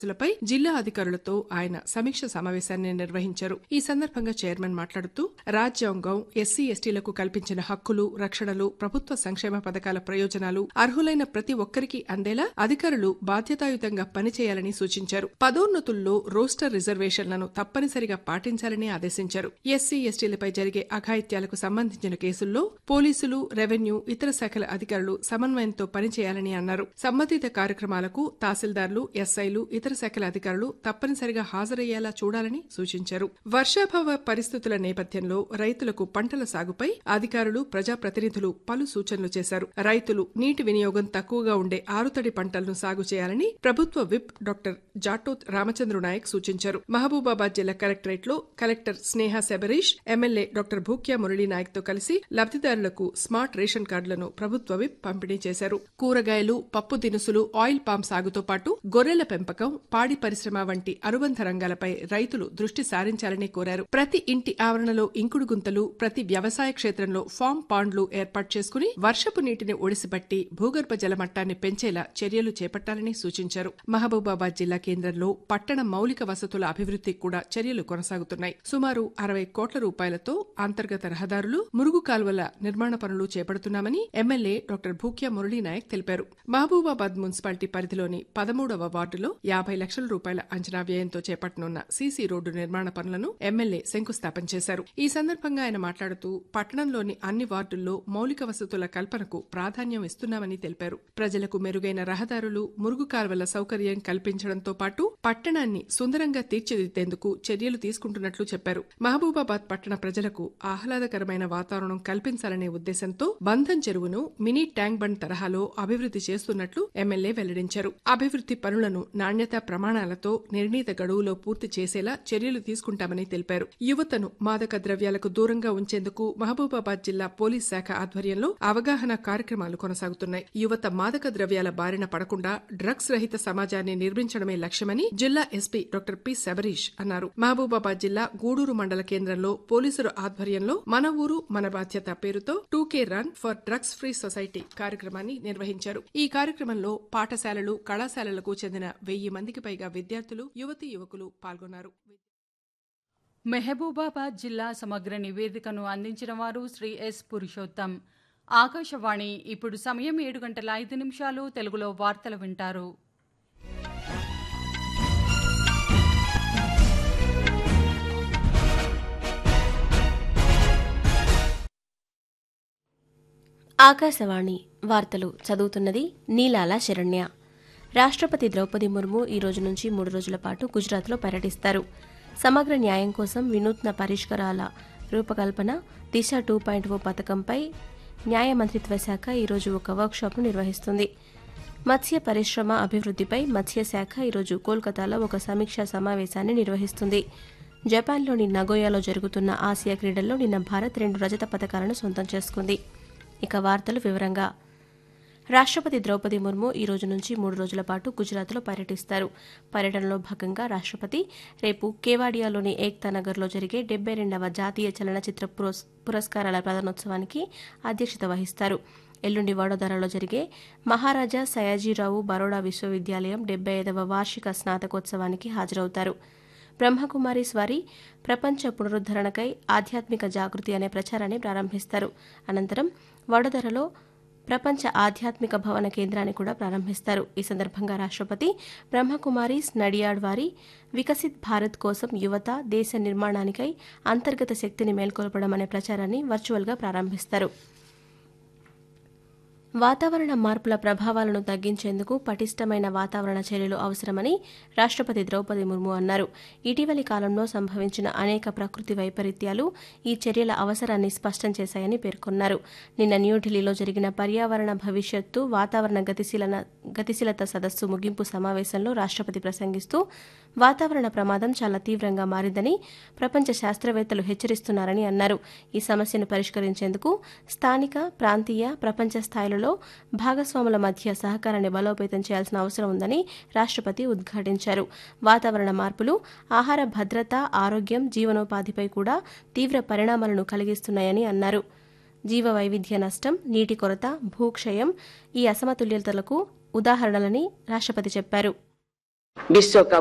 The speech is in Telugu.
లపై జిల్లా అధికారులతో ఆయన సమీక్ష సమావేశాన్ని నిర్వహించారు ఈ సందర్భంగా చైర్మన్ మాట్లాడుతూ రాజ్యాంగం ఎస్సీ ఎస్టీలకు కల్పించిన హక్కులు రక్షణలు ప్రభుత్వ సంక్షేమ పథకాల ప్రయోజనాలు అర్హులైన ప్రతి ఒక్కరికి అందేలా అధికారులు బాధ్యతాయుతంగా పనిచేయాలని సూచించారు పదోన్నతుల్లో రోస్టర్ రిజర్వేషన్లను తప్పనిసరిగా పాటించాలని ఆదేశించారు ఎస్సీ ఎస్టీలపై జరిగే అఘాయిత్యాలకు సంబంధించిన కేసుల్లో పోలీసులు రెవెన్యూ ఇతర శాఖల అధికారులు సమన్వయంతో పనిచేయాలని అన్నారు సంబంధిత కార్యక్రమాలకు తహసీల్దార్లు ఎస్ఐలు ఇతర శాఖల అధికారులు తప్పనిసరిగా హాజరయ్యేలా చూడాలని సూచించారు వర్షాభావ పరిస్థితుల నేపథ్యంలో రైతులకు పంటల సాగుపై అధికారులు ప్రజాప్రతినిధులు పలు సూచనలు చేశారు రైతులు నీటి వినియోగం తక్కువగా ఉండే ఆరుతడి పంటలను సాగు చేయాలని ప్రభుత్వ విప్ డాక్టర్ జాటోత్ రామచంద్ర నాయక్ సూచించారు మహబూబాబాద్ జిల్లా కలెక్టరేట్ లో collector Sneha Shabarish MLA doctor Bhukya Murali Naik తో కలిసి లబ్దిదారులకు స్మార్ట్ రేషన్ కార్డులను ప్రభుత్వ విప్ పంపిణీ చేశారు కూరగాయలు పప్పు దినుసులు ఆయిల్ పామ్ సాగుతో పాటు గొర్రెల పెంపకం పాడి పరిశ్రమ వంటి అనుబంధ రంగాలపై రైతులు దృష్టి సారించాలని కోరారు ప్రతి ఇంటి ఆవరణలో ఇంకుడు గుంతలు ప్రతి వ్యవసాయ క్షేత్రంలో ఫామ్ పాండ్లు ఏర్పాటు చేసుకుని వర్షపు నీటిని ఒడిసిబట్టి భూగర్భ జల మట్టాన్ని పెంచేలా చర్యలు చేపట్టాలని సూచించారు మహబూబాబాద్ జిల్లా కేంద్రంలో పట్టణ మౌలిక వసతుల అభివృద్ధికి కూడా చర్యలు కొనసాగుతున్నాయి సుమారు అరవై కోట్ల రూపాయలతో అంతర్గత రహదారులు మురుగు కాల్వల నిర్మాణ పనులు చేపడుతున్నామని ఎమ్మెల్యే డాక్టర్ భూక్యా మురళీ నాయక్ తెలిపారు మహబూబాబాద్ మున్సిపాలిటీ పరిధిలోని పదమూడవ వార్డులో యాభై లక్షల రూపాయల అంచనా వ్యయంతో చేపట్టనున్న సీసీ రోడ్డు నిర్మాణ పనులను ఎమ్మెల్యే శంకుస్థాపన చేశారు ఈ సందర్భంగా ఆయన మాట్లాడుతూ పట్టణంలోని అన్ని వార్డుల్లో మౌలిక వసతుల కల్పనకు ప్రాధాన్యం ఇస్తున్నామని తెలిపారు ప్రజలకు మెరుగైన రహదారులు మురుగు కాల్వల సౌకర్యం కల్పించడంతో పాటు పట్టణాన్ని సుందరంగా తీర్చిదిద్దేందుకు చర్యలు తీసుకుంటున్నట్లు చెప్పారు మహబూబాబాద్ పట్టణ ప్రజలకు ఆహ్లాదకరమైన వాతావరణం కల్పించాలనే ఉద్దేశంతో బంధన్ చెరువును మినీ ట్యాంక్ బండ్ తరహాలో అభివృద్ధి చేస్తున్నట్లు ఎమ్మెల్యే వెల్లడించారు అభివృద్ధి పనులను నాణ్యతా ప్రమాణాలతో నిర్ణీత గడువులో పూర్తి చేసేలా చర్యలు తీసుకుంటామని తెలిపారు యువతను మాదక ద్రవ్యాలకు దూరంగా ఉంచేందుకు మహబూబాబాద్ జిల్లా పోలీస్ శాఖ ఆధ్వర్యంలో అవగాహన కార్యక్రమాలు కొనసాగుతున్నాయి యువత మాదక ద్రవ్యాల బారిన పడకుండా డ్రగ్స్ రహిత సమాజాన్ని నిర్మించడమే లక్ష్యమని జిల్లా ఎస్పీ డాక్టర్ పి శబరీష్ అన్నారు మహబూబాబాద్ జిల్లా గూడూరు మండల కేంద్రంలో పోలీసుల ఆధ్వర్యంలో మన ఊరు మన బాధ్యత పేరుతో two K run for drugs free society కార్యక్రమాన్ని నిర్వహించారు ఈ కార్యక్రమంలో పాఠశాలలు కళాశాలలకు చెందిన వెయ్యి మందికి పైగా విద్యార్థులు యువతీ యువకులు పాల్గొన్నారు మెహబూబాబాద్ జిల్లా సమగ్ర నివేదికను అందించిన వారు శ్రీ ఎస్ పురుషోత్తం ఆకాశవాణి ఇప్పుడు సమయం ఏడు గంటల ఐదు నిమిషాలు తెలుగులో వార్తలు వింటారు ఆకాశవాణి వార్తలు చదువుతున్నది నీలాల శరణ్య రాష్ట్రపతి ద్రౌపది ముర్ము ఈ రోజు నుంచి మూడు రోజుల పాటు గుజరాత్లో పర్యటిస్తారు సమగ్ర న్యాయం కోసం వినూత్న పరిష్కారాల రూపకల్పన దిశ టూ పాయింట్ ఓ పథకంపై న్యాయ మంత్రిత్వ శాఖ ఈరోజు ఒక వర్క్షాప్ను నిర్వహిస్తుంది మత్స్య పరిశ్రమ అభివృద్ధిపై మత్స్యశాఖ ఈరోజు కోల్కతాలో ఒక సమీక్షా సమావేశాన్ని నిర్వహిస్తుంది జపాన్లోని నగోయాలో జరుగుతున్న ఆసియా క్రీడల్లో నిన్న భారత్ రెండు రజత పథకాలను సొంతం చేసుకుంది ఇక వార్తలు వివరంగా రాష్ట్రపతి ద్రౌపది ముర్ము ఈ రోజు నుంచి మూడు రోజుల పాటు గుజరాత్లో పర్యటిస్తారు పర్యటనలో భాగంగా రాష్ట్రపతి రేపు కేవాడియాలోని ఏక్తా నగర్లో జరిగే డెబ్బై రెండవ జాతీయ చలనచిత్ర పురస్ పురస్కారాల ప్రధానోత్సవానికి అధ్యక్షత వహిస్తారు ఎల్లుండి వడోదరలో జరిగే మహారాజా సయాజీరావు బరోడా విశ్వవిద్యాలయం డెబ్బై ఐదవ వార్షిక స్నాతకోత్సవానికి హాజరవుతారు బ్రహ్మకుమారి స్వారి ప్రపంచ పునరుద్ధరణకై ఆధ్యాత్మిక జాగృతి అనే ప్రచారాన్ని ప్రారంభిస్తారు అనంతరం వడోదరలో ప్రపంచ ఆధ్యాత్మిక భవన కేంద్రాన్ని కూడా ప్రారంభిస్తారు ఈ సందర్భంగా రాష్ట్రపతి బ్రహ్మకుమారీస్ నడియాడ్ వారి వికసిత్ భారత్ కోసం యువత దేశ నిర్మాణానికై అంతర్గత శక్తిని మేల్కొల్పడం అనే ప్రచారాన్ని వర్చువల్గా ప్రారంభిస్తారు వాతావరణ మార్పుల ప్రభావాలను తగ్గించేందుకు పటిష్టమైన వాతావరణ చర్యలు అవసరమని రాష్ట్రపతి ద్రౌపది ముర్ము అన్నారు ఇటీవలి కాలంలో సంభవించిన అనేక ప్రకృతి వైపరీత్యాలు ఈ చర్యల అవసరాన్ని స్పష్టం చేశాయని పేర్కొన్నారు నిన్న న్యూఢిల్లీలో జరిగిన పర్యావరణ భవిష్యత్తు వాతావరణ గతిశీలన గతిశీలత సదస్సు ముగింపు సమావేశంలో రాష్ట్రపతి ప్రసంగిస్తూ వాతావరణ ప్రమాదం చాలా తీవ్రంగా మారిందని ప్రపంచ శాస్త్రవేత్తలు హెచ్చరిస్తున్నారని అన్నారు ఈ సమస్యను పరిష్కరించేందుకు స్థానిక ప్రాంతీయ ప్రపంచ స్థాయిలలో భాగస్వాముల మధ్య సహకారాన్ని బలోపేతం చేయాల్సిన అవసరం ఉందని రాష్ట్రపతి ఉద్ఘాటించారు వాతావరణ మార్పులు ఆహార భద్రత ఆరోగ్యం జీవనోపాధిపై కూడా తీవ్ర పరిణామాలను కలిగిస్తున్నాయని అన్నారు జీవ వైవిధ్య నష్టం నీటి కొరత భూక్షయం ఈ అసమతుల్యతలకు ఉదాహరణలని రాష్ట్రపతి చెప్పారు विश्व का